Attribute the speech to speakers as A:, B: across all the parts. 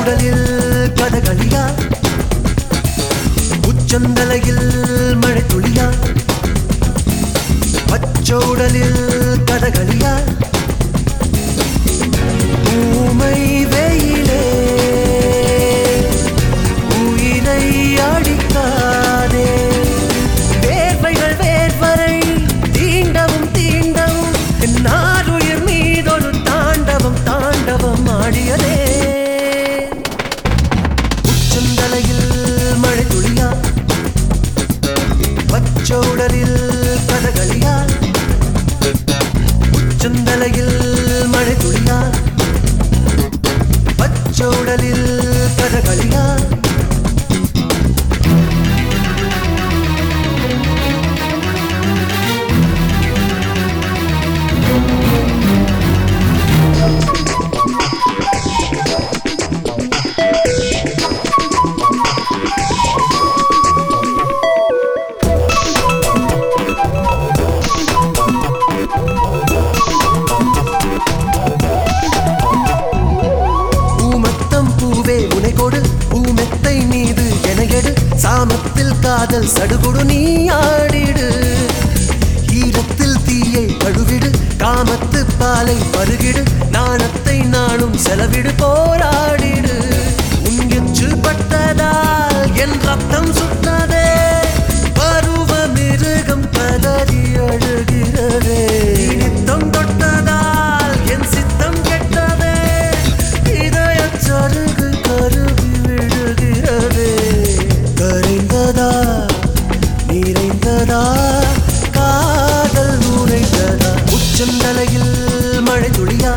A: பச்சோடலில் கதகளியா உச்சந்தலையில் மழை துளியா பச்சோடலில் கதகளியா ஊமை வெயிலே உயிரை அடிக்காதே வேர்வைகள் வேர்வரை தீண்டவும் தீண்டவும் நாருயிர் மீதொரு தாண்டவம் தாண்டவம் ஆடியதே உச்சந்தலையில் மழை துளியா பச்சோடலில் கதகளியா உச்சந்தலையில் மழை துளியா பச்சோடலில் கதகளியா பூமத்தம் பூவே உனை கொடு பூமெத்தை மீது என எடு சாமத்தில் காதல் சடுகுடு நீ ஆடிடு ஈரத்தில் தீயை கழுவிடு காமத்து பாலை பருகிடு நாணத்தை நானும் செலவிடு போராடிடு உன் எச்சில் பட்டதால் என் ரத்தம் சுட்டதே பருவ மிருகம் பதறி அழுகிறதே நித்தம் தொட்டதால் என் சித்தம் கெட்டதே இதயச் சருகு கருகி விழுகிறதே கரைந்ததா நிறைந்ததா காதல் நுழைந்ததா உச்சந்தலையில் மழை துளியா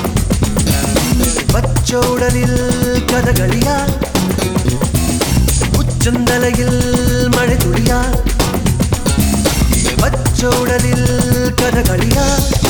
A: பச்சோடலில் கதகளியா உச்சந்தலையில் மழை துளியா பச்சோடலில் கதகளியா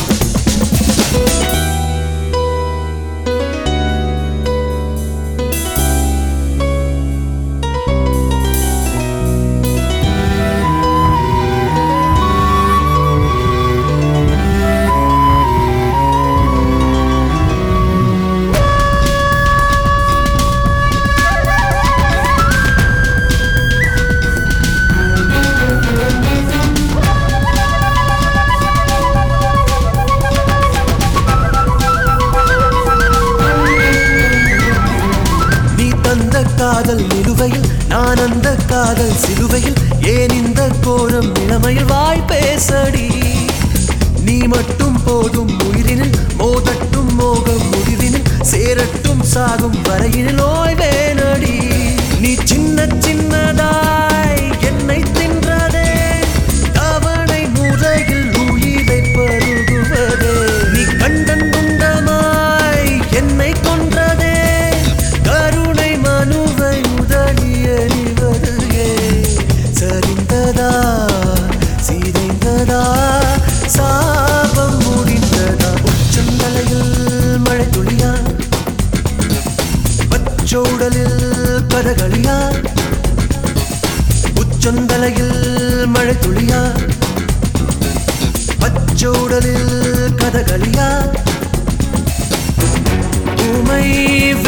A: நீ தந்த காதல் நிலுவையில் நான் அந்த காதல் சிலுவையில் ஏன் இந்த கோரம் இளமையில் வாய் பேசடி நீ மட்டும் போதும் உயிரினில் மோதட்டும் மோகம் முடிவினில் சேரட்டும் சாகும் வரையினில் ஓய்வேனடி நீ சின்ன சின்னதாய் என்னை தின்றதே தவணை முறையில் உயிரை பருகுவதே நீ கண்டன் குண்டமாய் என்னை கொன்றதே கருணை மனுவை உதறி எறிவது ஏன்? சரிந்ததா சிதைந்ததா சாபம் முடிந்ததா உச்சந்தலையில் மழை துளியா பச்சோடலில் கதகளியா உச்சந்தலையில் மழை துளியா பச்சோடலில் கதகளியா உமை